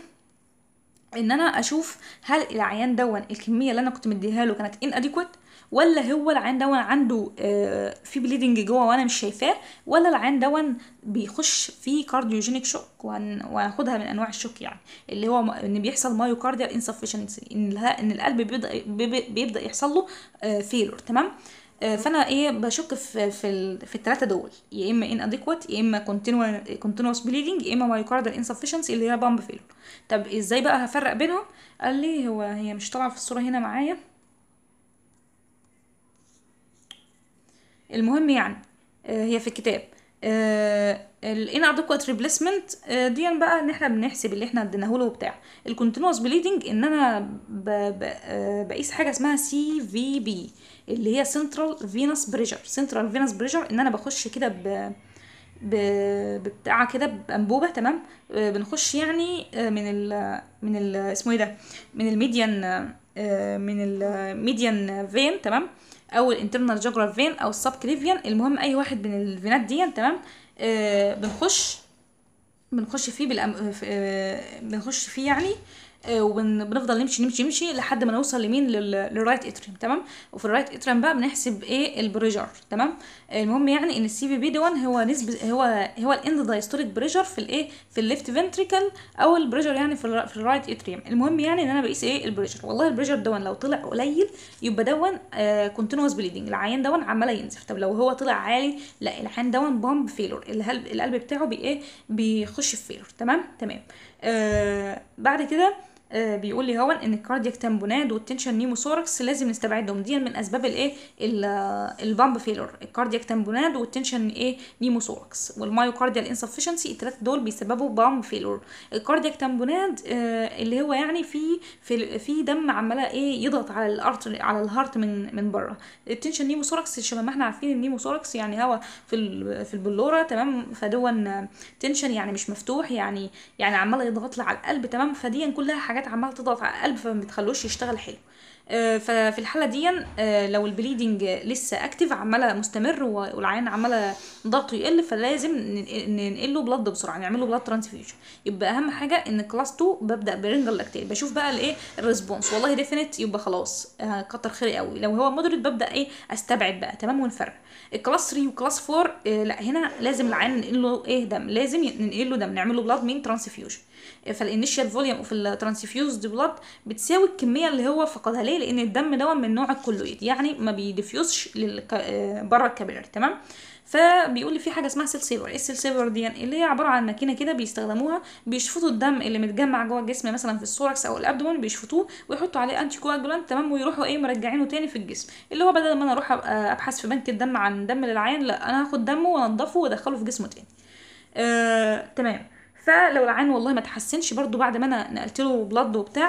ان انا اشوف هل العيان دون الكميه اللي انا كنت مديها له كانت ان اديكويت ولا هو العيان دون عنده آه، في بليدنج جوه وانا مش شايفاه ولا العيان دون بيخش في كارديوجينيك شوك وهن- وهناخدها من انواع الشوك يعني اللي هو م- ان بيحصل مايوكارديال انسفشنسي ان الها- ان القلب بيبدا بيبدا- بيبدا يحصل له فيلور تمام آه، فانا ايه بشك في في ال- في الثلاثه دول يا اما ان اديكوات يا اما كونتينوس بليدنج يا اما مايوكاردال انسفشنسي اللي هي بامب فيلور طب ازاي بقى هفرق بينهم قال لي هو هي مش طالعه في الصوره هنا معايا المهم يعني آه، هي في الكتاب الان ادكوات ريبليسمنت دي بقى ان احنا بنحسب اللي احنا اديناه له وبتاع الكونتينوس بليدنج ان انا ب- ب- آه، بقيس حاجه اسمها سي في بي اللي هي سنترال فينس بريشر سنترال فينس بريشر ان انا بخش كده ب ب- ببتاع كده بانبوبه تمام آه، بنخش يعني آه، من ال من ال اسمه ايه ده من الميديان آه، من الميديان فين تمام او الانترنال جاجرال فين او السب كليفيان المهم اي واحد من الفينات دي تمام آه، بنخش بنخش فيه بالأم... في- آه، بنخش فيه يعني وبنفضل نمشي نمشي نمشي لحد ما نوصل لمين لل... للرايت اتريم تمام وفي الرايت اتريم بقى بنحسب ايه البريشر تمام آه، المهم يعني ان السي في بي دون هو نسبه هو هو الاند دايستوليك بريشر في الايه في الليفت فنتريكل او البريشر يعني في, الر... في الرايت اتريم المهم يعني ان انا بقيس ايه البريشر والله البريشر دون لو طلع قليل يبقى دون كونتينوس بليدنج العيان دون عمال ينزف طب لو هو طلع عالي لا العيان دون بامب فيلور القلب القلب بتاعه بي ايه بيخش في فيلور تمام تمام آه بعد كده آه بيقول لي هون ان الكاردياك تامبوناد والتنشن نيموثوركس لازم نستبعدهم دي من اسباب الايه ال- البامب فيلور الكاردياك تامبوناد والتنشن ايه نيموثوركس والمايوكارديال انسفشنسي الثلاثه دول بيسببوا بامب فيلور الكاردياك تامبوناد آه اللي هو يعني في في في دم عماله ايه يضغط على الارت على الهارت من من بره التنشن نيموثوركس شبه ما احنا عارفين النيموثوركس يعني هوا في ال- في البلوره تمام فدون تنشن يعني مش مفتوح يعني يعني عمال يضغط لي على القلب تمام فدي كلها حاجات عماله تضغط على القلب فما بتخلوش يشتغل حلو آه، ففي الحاله دي آه، لو البليدنج لسه اكتف عماله مستمر و- والعيان عماله ضغطه يقل فلازم نن- ننقل له بلد بسرعه نعمل له بلد ترانسفيوجن يبقى اهم حاجه ان كلاس 2 ببدا برينجل لاكتيت بشوف بقى الايه الريسبونس والله ديفينيت يبقى خلاص آه، كتر خيري قوي لو هو مودريت ببدا ايه استبعد بقى تمام ونفرق الكلاس 3 وكلاس 4 آه، لا هنا لازم العيان ننقل له ايه دم لازم ننقل له دم نعمل له بلاد مين ترانسفيوجن فالانيشال فوليوم في الترانسفيوزد بلاد بتساوي الكميه اللي هو فقدها ليه لان الدم ده من نوع الكلويد يعني ما بيديفيوزش للك... آه، بره الكابيلاري تمام فبيقول لي في حاجه اسمها سيل سيفر ايه السيل سيفر دي يعني اللي هي عباره عن ماكينه كده بيستخدموها بيشفطوا الدم اللي متجمع جوه الجسم مثلا في الثوركس او الابدومن بيشفطوه ويحطوا عليه انتي كواجولانت تمام ويروحوا ايه مرجعينه تاني في الجسم اللي هو بدل ما انا اروح أبقى ابحث في بنك الدم عن دم للعيان لا انا هاخد دمه وانضفه وادخله في جسمه تاني آه، تمام فلو العيان والله ما تحسنش برضو بعد ما انا نقلت له بلد وبتاع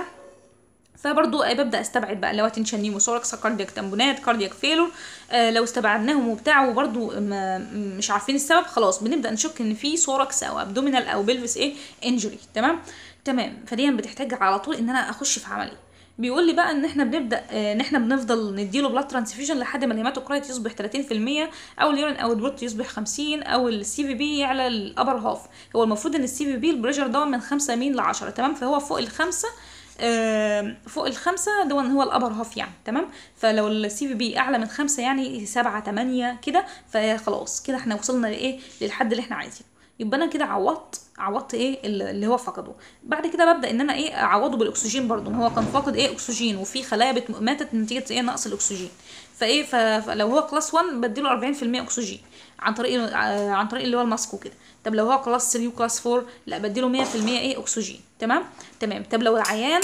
فبرضو ببدا استبعد بقى اللي هو تنشن نيموثوركس كاردياك تامبونات كاردياك فيلور آه لو استبعدناهم وبتاع وبرضو ما مش عارفين السبب خلاص بنبدا نشك ان في ثوركس او ابدومينال او بلفس ايه انجري تمام تمام فدي بتحتاج على طول ان انا اخش في عمليه بيقول لي بقى ان احنا بنبدا آه، ان احنا بنفضل نديله بلاد ترانسفيوجن لحد ما الهيماتوكرايت يصبح 30% او اليورين او البروت يصبح 50 او السي في بي يعلى الابر هاف هو المفروض ان السي في بي البريشر ده من 5 مين ل 10 تمام فهو فوق الخمسه آه، فوق الخمسة ده هو الأبر هاف يعني تمام فلو السي في بي أعلى من خمسة يعني سبعة تمانية كده فخلاص كده احنا وصلنا لإيه للحد اللي احنا عايزينه يبقى انا كده عوضت عوضت ايه اللي هو فقده بعد كده ببدا ان انا ايه اعوضه بالاكسجين برضه ما هو كان فاقد ايه اكسجين وفي خلايا بت- ماتت نتيجه ايه نقص الاكسجين فايه ف- فلو هو كلاس 1 بديله 40% اكسجين عن طريق ع- عن طريق اللي هو الماسك وكده طب لو هو كلاس 3 وكلاس 4 لا بديله 100% ايه اكسجين تمام تمام طب لو العيان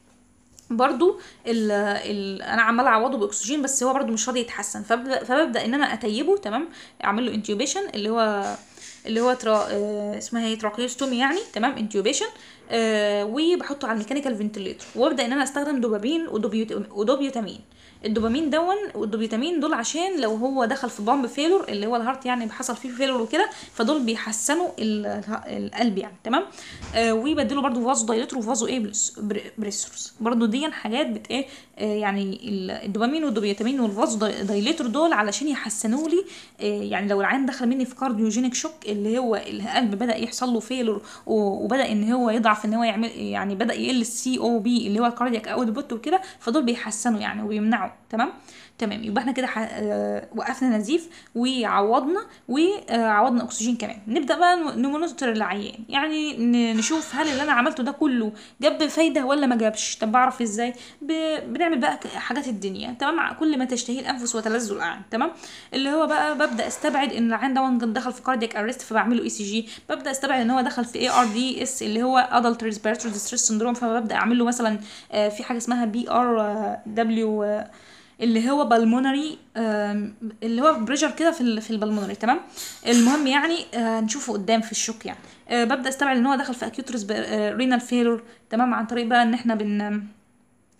برضو ال ال انا عماله اعوضه باكسجين بس هو برضو مش راضي يتحسن فببدا, فببدأ ان انا اتيبه تمام اعمل له انتيوبيشن اللي هو اللي هو ترا آه اسمها ايه تراكيوستومي يعني تمام انتيوبيشن آه وبحطه على الميكانيكال فنتليتور وابدا ان انا استخدم دوبامين ودوبيوت- ودوبيوتامين الدوبامين دون والدوبيوتامين دول عشان لو هو دخل في بامب فيلور اللي هو الهارت يعني حصل فيه فيلور وكده فدول بيحسنوا ال- القلب يعني تمام آه ويبدلوا برضو فازو دايليتور وفازو ايه بلس- بر- بريسورس برضو دي حاجات بت ايه آه يعني ال- الدوبامين والدوبيوتامين والفازو داي- دايليتور دول علشان يحسنوا لي آه يعني لو العين دخل مني في كارديوجينيك شوك اللي هو القلب بدا يحصل له فيلور وبدا ان هو يضعف ان هو يعمل يعني بدا يقل السي او بي اللي هو الكاردياك اوتبوت وكده فدول بيحسنوا يعني وبيمنعوا تمام تمام يبقى احنا كده ح- آه، وقفنا نزيف وعوضنا وعوضنا اكسجين كمان نبدا بقى ن- نمونيتور العيان يعني ن- نشوف هل اللي انا عملته ده كله جاب فايده ولا ما جابش طب بعرف ازاي ب- بنعمل بقى ك- حاجات الدنيا تمام كل ما تشتهي الانفس وتلذ الاعين تمام اللي هو بقى ببدا استبعد ان العيان ده كان دخل في كاردياك ارست فبعمله اي سي جي ببدا استبعد ان هو دخل في اي ار دي اس اللي هو ادلت ريسبيراتوري ديستريس سندروم فببدا اعمل له مثلا آه، في حاجه اسمها بي ار دبليو اللي هو بالمونري اللي هو بريشر كده في ال- في البلمونري تمام المهم يعني آه، نشوفه قدام في الشوك يعني آه، ببدا استبعد ان هو دخل في اكيوت رينال فيلور تمام عن طريق بقى ان احنا بن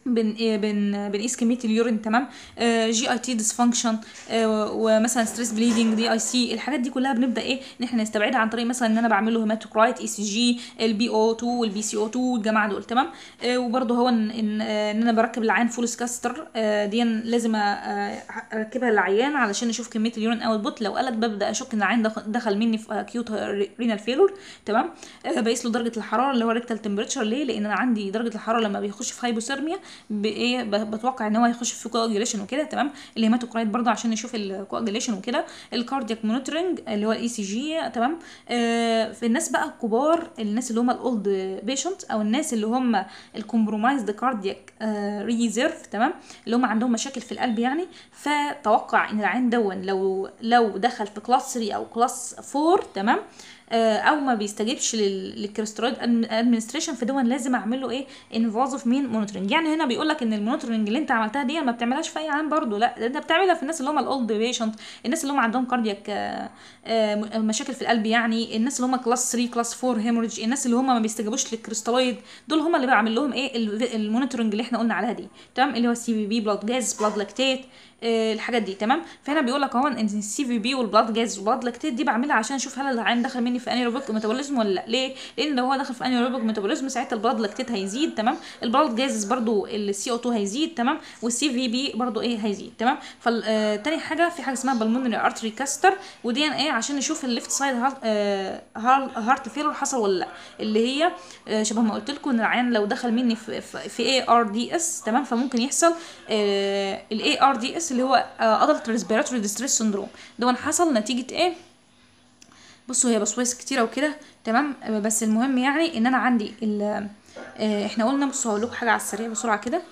بن إيه بن بنقيس كميه اليورين تمام آه جي اي تي ديسفانكشن آه ومثلا ستريس بليدنج دي اي سي الحاجات دي كلها بنبدا ايه ان احنا نستبعدها عن طريق مثلا ان انا بعمل له هيماتوكرايت اي سي جي البي او 2 والبي سي او 2 الجماعه دول تمام آه وبرده هو ان ان, آه ان انا بركب العيان فول سكاستر آه دي لازم اركبها للعيان علشان نشوف كميه اليورين اوت بوت لو قلت ببدا اشك ان العيان دخل, دخل مني في اكيوت رينال فيلور تمام آه بقيس له درجه الحراره اللي هو ريكتال تمبريتشر ليه لان انا عندي درجه الحراره لما بيخش في هايبوثيرميا بايه بتوقع ان هو هيخش في كواجيليشن وكده تمام الهيماتوكرايت برضه عشان نشوف الكواجيليشن وكده الكاردياك مونيتورنج اللي هو الاي سي جي تمام آه في الناس بقى الكبار الناس اللي هم الاولد بيشنت او الناس اللي هم الكومبرومايزد كاردياك آه ريزيرف تمام اللي هم عندهم مشاكل في القلب يعني فتوقع ان العين دون لو لو دخل في كلاس 3 او كلاس 4 تمام او ما بيستجيبش للكريسترويد ادمنستريشن فدون لازم اعمل له ايه انفازيف مين مونيتورنج يعني هنا بيقول لك ان المونيتورنج اللي انت عملتها دي ما بتعملهاش في اي عام برضو لا انت بتعملها في الناس اللي هم الاولد بيشنت الناس اللي هم عندهم كاردياك مشاكل في القلب يعني الناس اللي هم كلاس 3 كلاس 4 هيموريدج الناس اللي هم ما بيستجيبوش للكريستالويد دول هم اللي بعمل لهم ايه المونيتورنج اللي احنا قلنا عليها دي تمام اللي هو سي في بي بلاد جاز بلاد لاكتيت الحاجات دي تمام فهنا بيقول لك اهو ان السي في بي والبلاد جاز والبلاد لاكتيت دي بعملها عشان اشوف هل العين دخل مني في انيروبيك ميتابوليزم ولا لا ليه لان لو هو دخل في انيروبيك ميتابوليزم ساعتها البلاد لاكتيت هيزيد تمام البلاد جاز برضو السي او 2 هيزيد تمام والسي في بي برضو ايه هيزيد تمام فتاني حاجه في حاجه اسمها بالمونري ارتري كاستر ودي ايه عشان نشوف الليفت سايد هارت, آه هارت فيلر حصل ولا لا اللي هي آه شبه ما قلت لكم ان العيان لو دخل مني في في اي ار دي اس تمام فممكن يحصل الاي ار دي اس اللي هو ادلت ريسبيراتوري ديستريس سندروم ده حصل نتيجه ايه بصوا هي بصويس كتيره وكده تمام بس المهم يعني ان انا عندي ال احنا قلنا بصوا هقول لكم حاجه على السريع بسرعه كده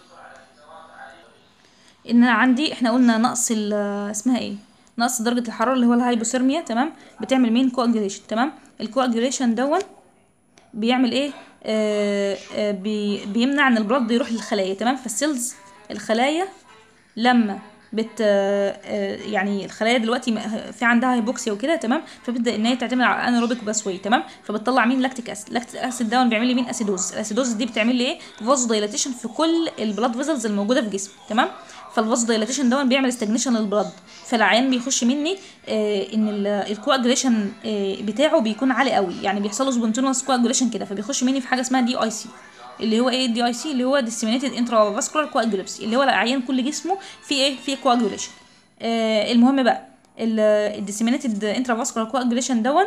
ان انا عندي احنا قلنا نقص اسمها ايه نقص درجه الحراره اللي هو الهايبوثيرميا تمام بتعمل مين كواجيليشن تمام الكواجيليشن دون بيعمل ايه آه آه بي بيمنع ان البلد يروح للخلايا تمام فالسيلز الخلايا لما بت يعني الخلايا دلوقتي في عندها هيبوكسيا وكده تمام فبتبدا ان هي تعتمد على انيروبيك باسوي تمام فبتطلع مين لاكتيك اسيد لاكتيك اسيد ده بيعمل لي مين اسيدوز الاسيدوز دي بتعمل لي ايه فازو دايلاتيشن في كل البلاد فيزلز الموجوده في جسمي تمام فالفازو دايلاتيشن ده بيعمل استجنيشن للبلد فالعيان بيخش مني آه ان الكواجوليشن آه بتاعه بيكون عالي قوي يعني بيحصل له سبونتينوس كواجوليشن كده فبيخش مني في حاجه اسمها دي اي سي اللي هو ايه الدي اي سي اللي هو ديسيمينيتد انترا فاسكولار كواجوليبسي اللي هو العيان كل جسمه فيه ايه فيه كواجوليشن آه المهم بقى الديسيمينيتد انترا فاسكولار كواجوليشن دون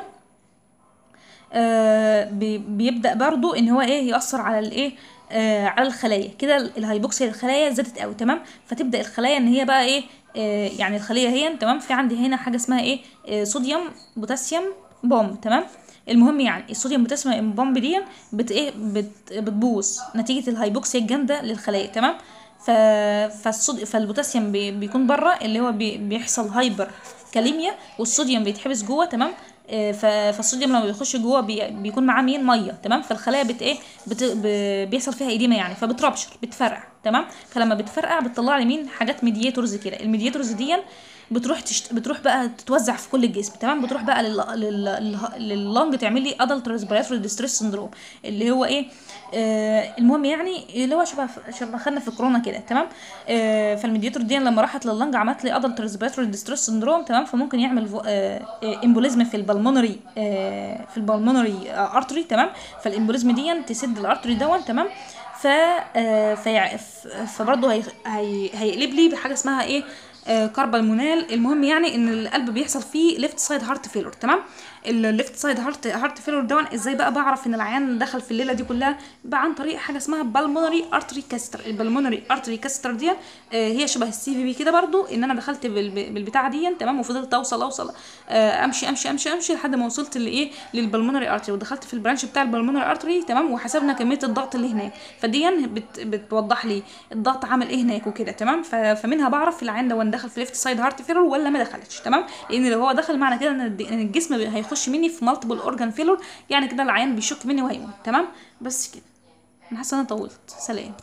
آه بيبدا برضو ان هو ايه ياثر على الايه آه على الخلايا كده الهايبوكسيا الخلايا زادت قوي تمام فتبدا الخلايا ان هي بقى ايه آه يعني الخليه هي تمام في عندي هنا حاجه اسمها ايه آه صوديوم بوتاسيوم بوم تمام المهم يعني الصوديوم بوتاسيوم بومب دي بت ايه بت بتبوظ نتيجه الهايبوكسيا الجامده للخلايا تمام ف فالصود... فالبوتاسيوم بي... بيكون بره اللي هو بي... بيحصل هايبر كاليميا والصوديوم بيتحبس جوه تمام آه ف... فالصوديوم لما بيخش جوه بي... بيكون معاه مين ميه تمام فالخلايا بت ايه بت... ب... بيحصل فيها ايديما يعني فبتربشر بتفرقع تمام فلما بتفرقع بتطلع لي مين حاجات ميدياتورز كده الميدياتورز دي بتروح تشت... بتروح بقى تتوزع في كل الجسم تمام بتروح بقى لل... لل... لللنج تعمل لي ادلت ريسبيراتوري ديستريس سندروم اللي هو ايه آه المهم يعني اللي هو شبه شبه خدنا في كورونا كده تمام آه فالميدياتور دي لما راحت لللنج عملت لي ادلت ريسبيراتوري ديستريس سندروم تمام فممكن يعمل آه امبوليزم في البلمونري آه في البلمونري آه ارتري تمام فالامبوليزم دي تسد الارتري دون تمام ف آه في فبرضه هي... هي... هيقلب لي بحاجه اسمها ايه آه كاربالمونال المهم يعني ان القلب بيحصل فيه ليفت سايد هارت فيلور تمام الليفت سايد هارت هارت فيلور دون ازاي بقى بعرف ان العيان دخل في الليله دي كلها بقى عن طريق حاجه اسمها بالمونري ارتري كاستر البالمونري ارتري كاستر دي آه هي شبه السي في بي كده برضو ان انا دخلت بالبتاعه دي تمام وفضلت اوصل اوصل آه امشي امشي امشي امشي لحد ما وصلت لايه للبالمونري ارتري ودخلت في البرانش بتاع البالمونري ارتري تمام وحسبنا كميه الضغط اللي هناك فدي بت بتوضح لي الضغط عامل ايه هناك وكده تمام فمنها بعرف العيان ده دخل في ليفت سايد هارت فيلور ولا ما دخلش تمام لان لو هو دخل معنى كده ان الجسم هيخش مني في مالتيبل اورجان فيلور يعني كده العيان بيشك مني وهيموت تمام بس كده انا حاسه انا طولت سلام